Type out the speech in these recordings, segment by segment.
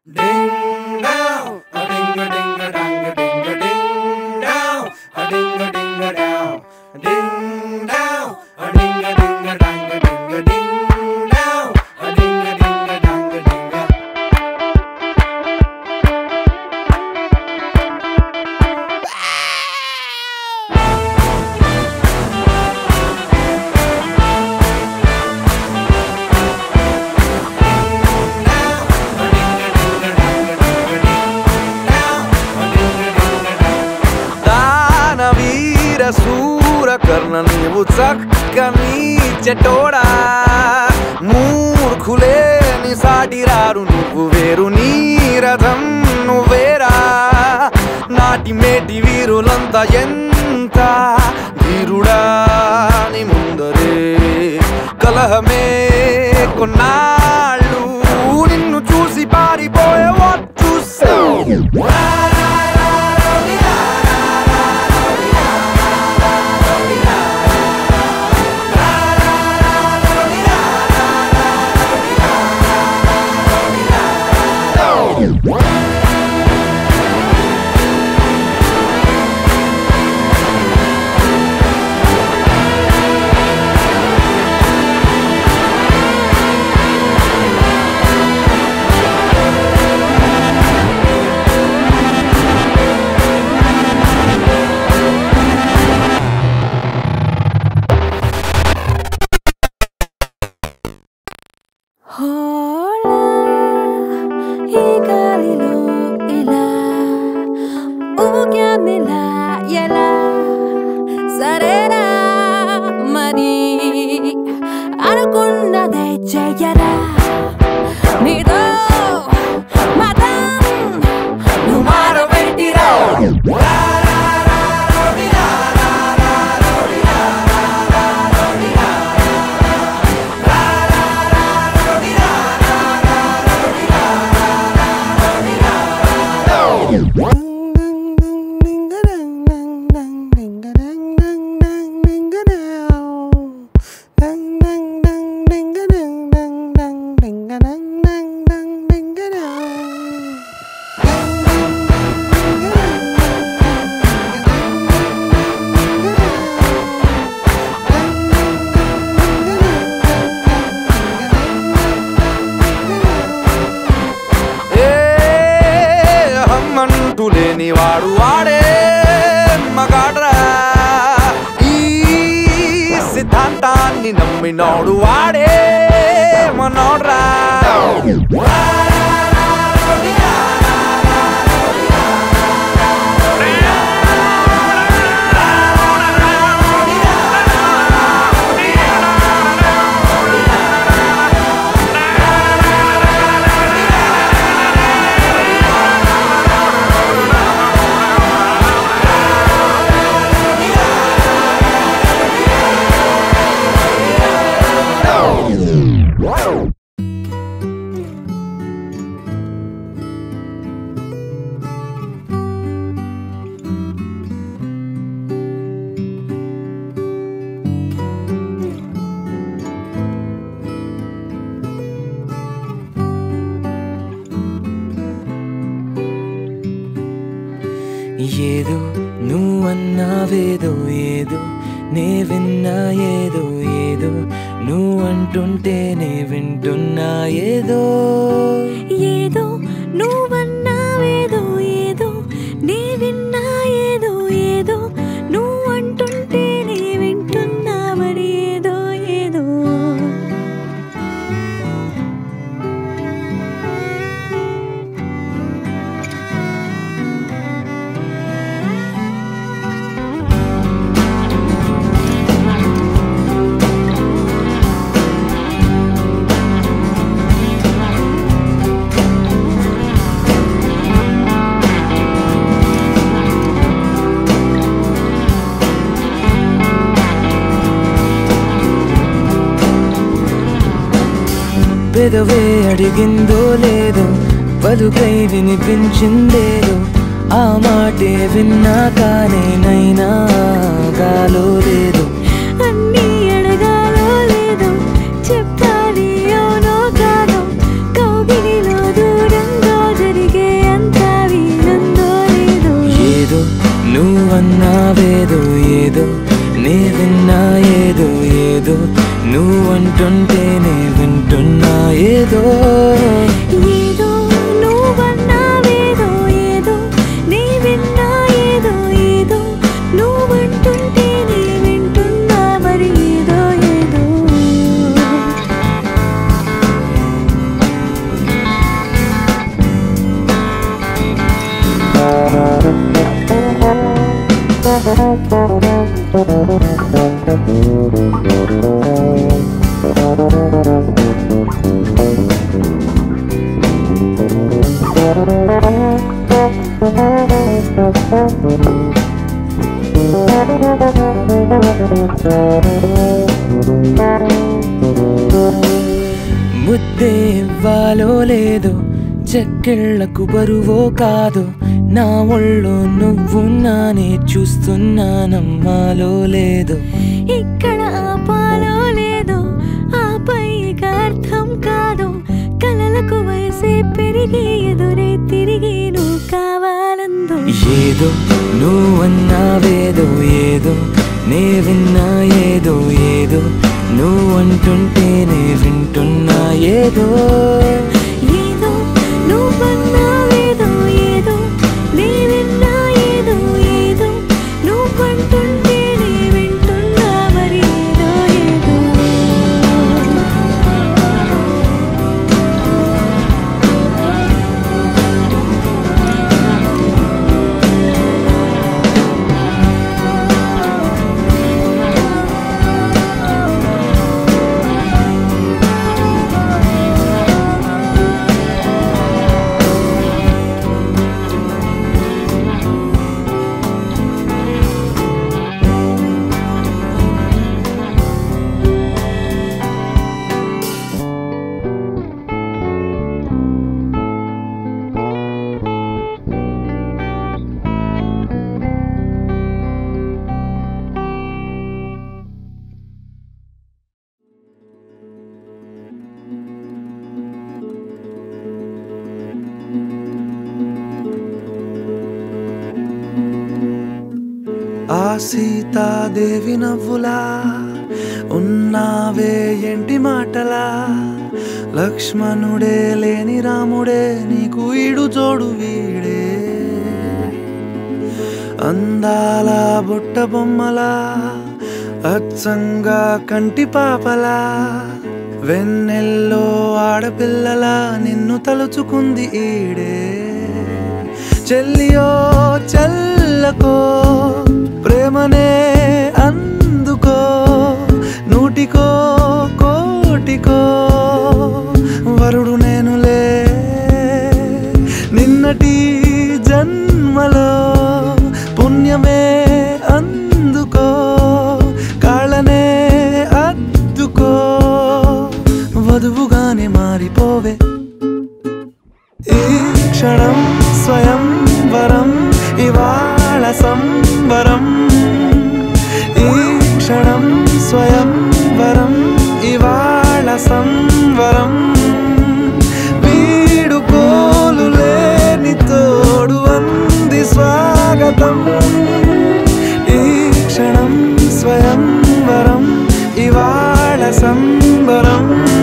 Ding down, a ding a ding a dang a ding a ding down, a ding a ding a down, ding down, a ding a ding a dang a ding a ding down, a ding a ding a dang a ding a. దానవీర సూర కర్ణ నీవు చక్కని చెటోడా మూర్ఖులే నీ సాటిరారు నువ్వు వేరు నీ రథం నువ్వేరా నాటి మేటి వీరులంతా ఎంత వీరుడా నీ ముందరే కలహమే కొన్నాళ్ళు నిన్ను చూసి పారిపోయే చూసా హోలా ఈ గాలిలో ఇలా ఊగామెలా ఎలా సరేనా మరి అనుకున్నదే చెయ్యరా నీతో మతం నువ్వు మారబెట్టిరా ఏ హమ్మంటూ లేని వాడు వాడే మగాడ్రా ఈ సిద్ధాంతాన్ని నమ్మినోడు వాడే మనోడ్రా ఏదో నువ్వన్నావేదో ఏదో నే విన్నా ఏదో ఏదో నువ్వంటుంటే నే వింటున్నా ఏదో ఏదో నువ్వన్నావేదో ఏదో నే విన్నా ఏదో ఏదో నువ్వు అంటుంటే నే వింటున్నా మరి ఏదో ఏదో పెదవే అడిగిందో లేదో పలుకై వినిపించిందేదో ఆ మాటే విన్నా కానీ నైనా గాలో లేదు అన్నీ అడగాలో లేదో చెప్పాలి అవునో కాదో కౌగిలిలో దూరంగా ముద్దే ఇవ్వాలో లేదో చెక్కిళ్లకు బరువో కాదు నా ఒళ్ళో నువ్వున్నానే చూస్తున్నా నమ్మాలో లేదో ఇక్కడ ఆపాలో లేదో ఆపై ఇక అర్థం కాదు కలలకు వయసే పెరిగి ఎదురే తిరిగి నువ్వు కావాలందు ఏదో నువ్వన్నావేదో ఏదో నే విన్నా ఏదో ఏదో నువ్వంటుంటేనే వింటున్నా ఏదో ఏదో నువ్వన్నావేదో ఏదో నే విన్నా ఏదో ఏదో నువ్వంటుంటే నే వింటున్నా మరి ఏదో ఏదో ఆ సీతాదేవి నవ్వులా ఉన్నావే ఎంటి మాటలా లక్ష్మణుడే లేని రాముడే నీకు ఈడు జోడు వీడే అందాల బుట్ట బొమ్మలా అచ్చంగా కంటి పాపలా వెన్నెల్లో ఆడపిల్లలా నిన్ను తలుచుకుంది ఈడే చెల్లియో చల్లకో ప్రేమనే అందుకో నూటికో కోటికో వరుడు నేనులే నిన్నటి జన్మలో పుణ్యమే అందుకో కాళ్ళనే అద్దుకో వధువుగానే మారిపోవే ఈ క్షణం స్వయం వరం ఇవాళ సంవరం ఈ క్షణం స్వయం వరం ఇవాళ సంవరం వీడుకోలు లేని తోడు అంది స్వాగతం ఈ క్షణం స్వయం వరం ఇవాళ సంబరం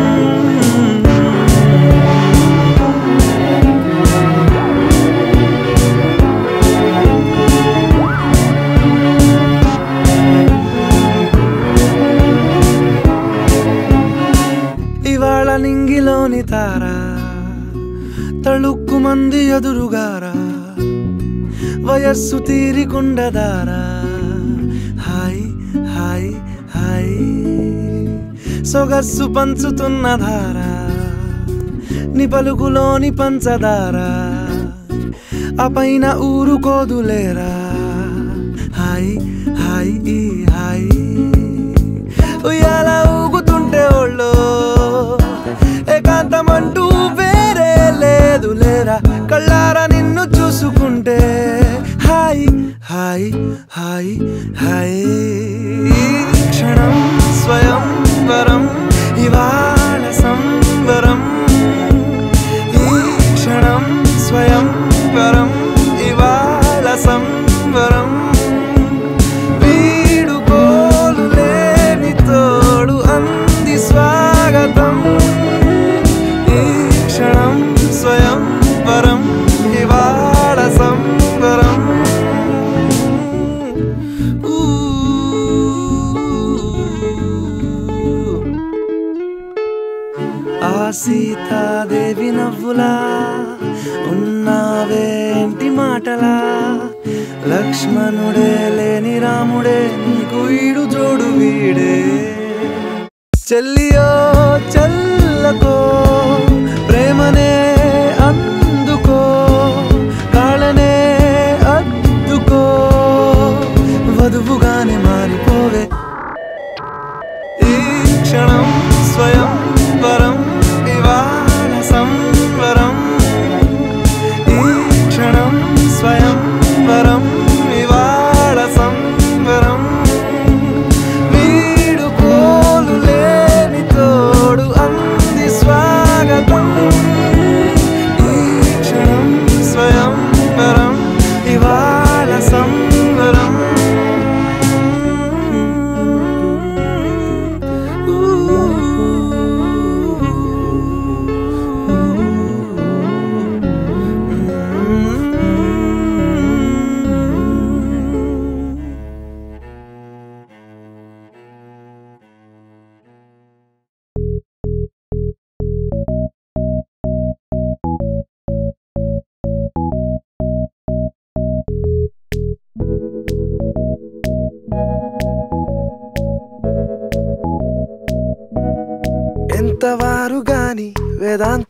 ఇవాళ నింగిలోని తార తళుక్కు మంది ఎదురుగారా వయస్సు తీరికుండదారా హాయ్ హాయ్ హాయ్ సొగస్సు పంచుతున్న ధార ని పలుకులోని పంచదార ఆ పైన ఊరుకోదులేరా హాయ్ హాయ్ ఈ హాయ్ ఉయ్యాల ఊగుతుంటే ఒళ్ళో ఏకాంతమంటూ వేరే లేదు లేరా కళ్ళారా నిన్ను చూసుకుంటే హాయ్ హాయ్ హాయ్ హాయ్ ఈ క్షణం స్వయం వరం ఇవాళ సంవరం ఈ క్షణం స్వయం వరం ఇవాళ సంవరం వీడుకోలు లేని తోడు అంది స్వాగతం ఈ క్షణం స్వయం వరం ఇవాళ సంవరం ఆ సీతాదేవి నవ్వులా ఉన్నావేంటి మాటలా లక్ష్మణుడే లేని రాముడే నీకు ఈడు జోడు వీడే చెల్లియో చల్లకో ప్రేమనే అందుకో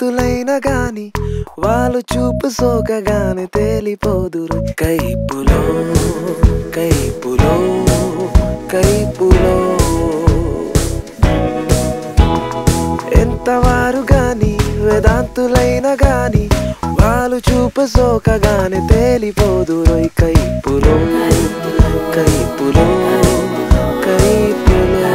వేదాంతులైన గాని వాళ్ళు చూపు సోకగాని తేలిపోదురు కైపులో కైపులో కైపులో ఎంతవారు గాని వేదాంతులైన గాని వాళ్ళు చూపు సోకగాని తేలిపోదురు కైపులో కైపులో కైపులో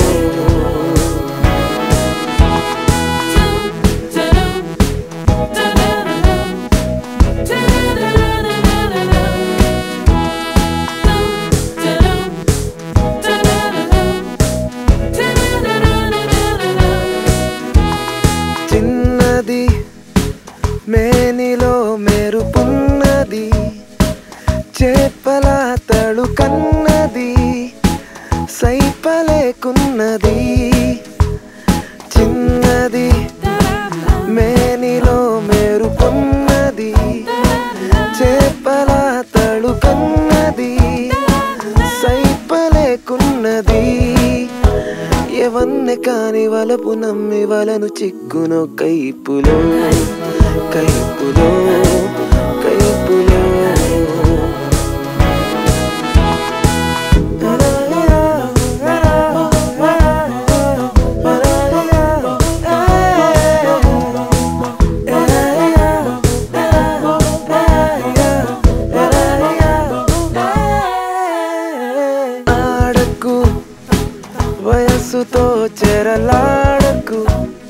చిన్నది మేనిలో మెరుపున్నది చేపల తడు కన్నది సైపలేకున్నది చిన్నది మేనిలో మెరుపున్నది చేపల తడు కన్నది సైపలేకున్నది ఎవన్నే కాని వలపు నమ్మి వలను చిక్కునో కైపులో కైపులో కైపులో ఆడకు వయస్సుతో చెరలాడకు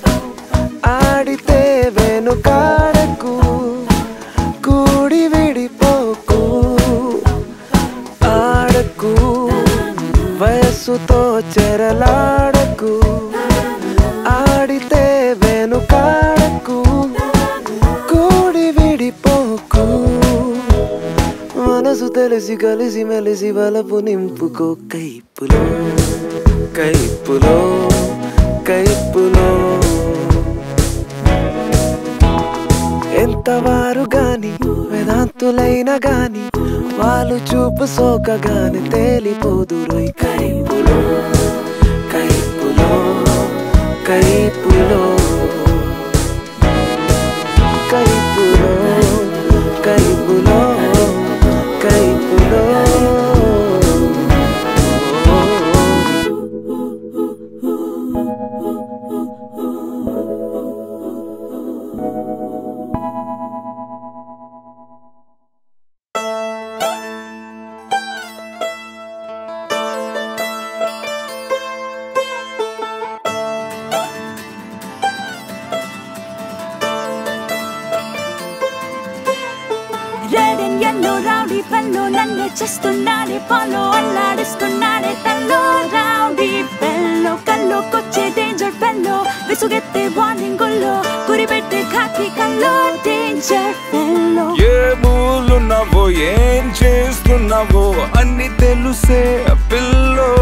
ఆడితే వెనుకాడకు కూడి విడిపోకు ఆడకు వయస్సుతో చెరలాడకు ఆడితే వెనుకాడకు కూడి విడిపోకు మనసు తెలిసి కలిసి మెలిసి వలపు నింపుకో కైపులో కైపులో కైపులో ఎంతవారు గాని వేదాంతులైన గాని వాళ్ళు చూపు సోకగాని తేలిపోదురు కైపులో కైపులో కైపులో కైపులో కైపులో కైపులో red and yellow rowdy fellow నన్ను చేస్తున్నాడే పాలో అల్లాడిస్తున్నాడే తల్లో రౌడీ పెల్లో కల్లోకొచ్చే డేంజర్ పెల్లో విసుగెత్తే వార్నింగ్ గుల్లో గురిపెట్టే ఖాకి కల్లో డేంజర్ పెల్లో ఏ మూలున్నావో ఏం చేస్తున్నావో అన్ని తెలుసే పిల్లో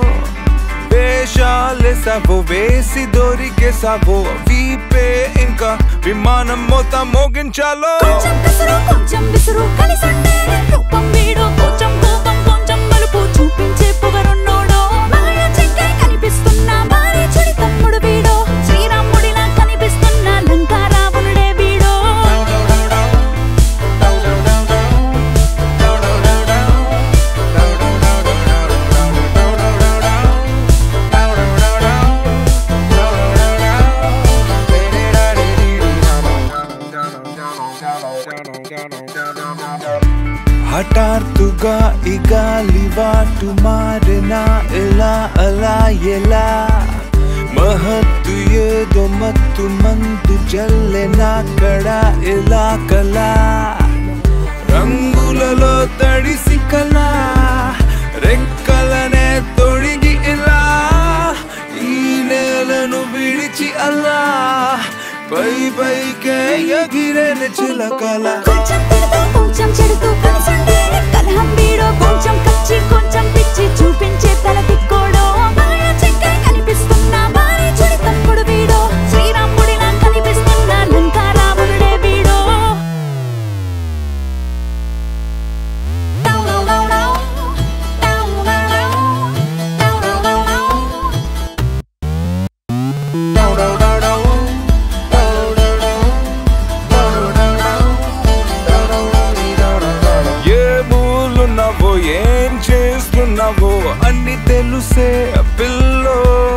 వేషాలేసావో వేసి దొరికేసావో వీపే ఇంకా విమానం మొత్తం మోగించాలో కొంచెం కసురు కొంచెం విసురు కలిసండే రూపం వీడు కొంచెం కోపం కొంచెం మలుపు చూపించే పొగరున్నోడో మాయ చెక్కే కనిపిస్తున్నా మారే చెడి తమ్ముడు వీడో శ్రీరాముడిలా కనిపిస్తున్నా లంకా రావణుడే వీడో హఠాత్తుగా ఈ గాలివాటు మారినా ఎలా అలా ఎలా మహత్తు ఏదో మత్తు మందు జల్లెనా కడ ఎలా కలా రంగులలో తడిసి కలా రెక్కలనే తొడిగి ఇలా ఈ నేలను విడిచి అలా పై పైకే ఎగిరేన చిలకల కొంచెం తిడుతూ కొంచెం చెడుతూ కలిసండే కలహం వీడో కొంచెం కచ్చి కొంచెం పిచ్చి చూపించే తల తిక్కోడో మాయ చెక్కే కనిపిస్తున్నా మారే చెడి తమ్ముడు వీడో శ్రీరాముడిలా కనిపిస్తున్నా లంకా రావణుడే వీడో చూసే పిల్లో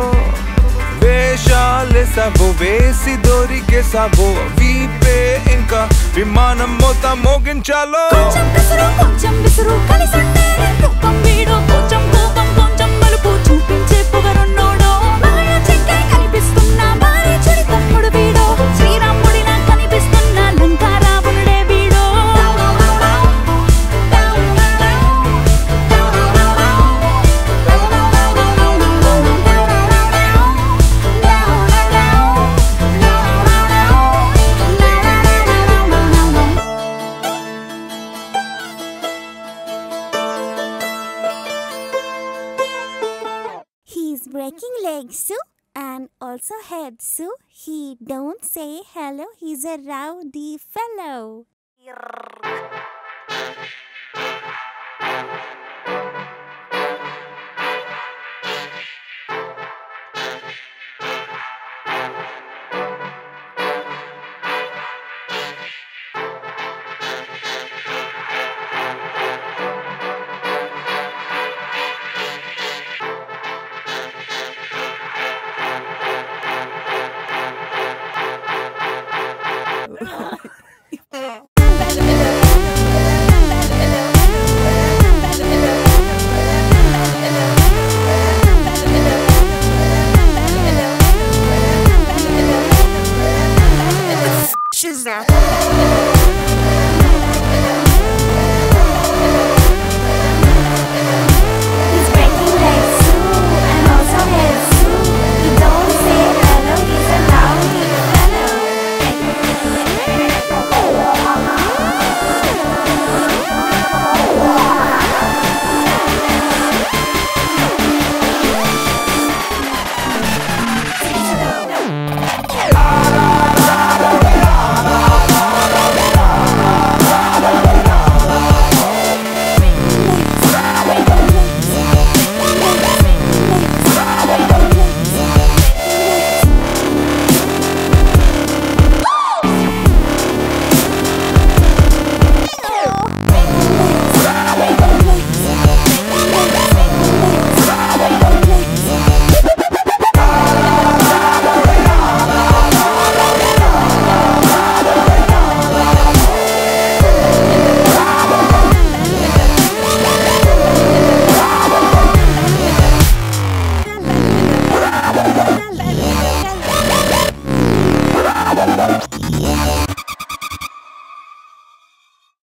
వేషాలేసావో వేసి దొరికేసావో వీపే ఇంకా విమానం మొత్తం మోగించాలో కొంచెం కసురు కొంచెం విసురు కలిసంటే రూపం వీడు కొంచెం కోపం కొంచెం మలుపు చూపించే పొగరున్నోడో మాయ చెక్కే కనిపిస్తున్న భారీ చెడి తమ్ముడు వీడో శ్రీరాముడిలా కనిపిస్తున్న Lanka రావణుడే వీడో He's breaking legs, Sue, and also head, Sue. He don't say hello. He's a rowdy fellow.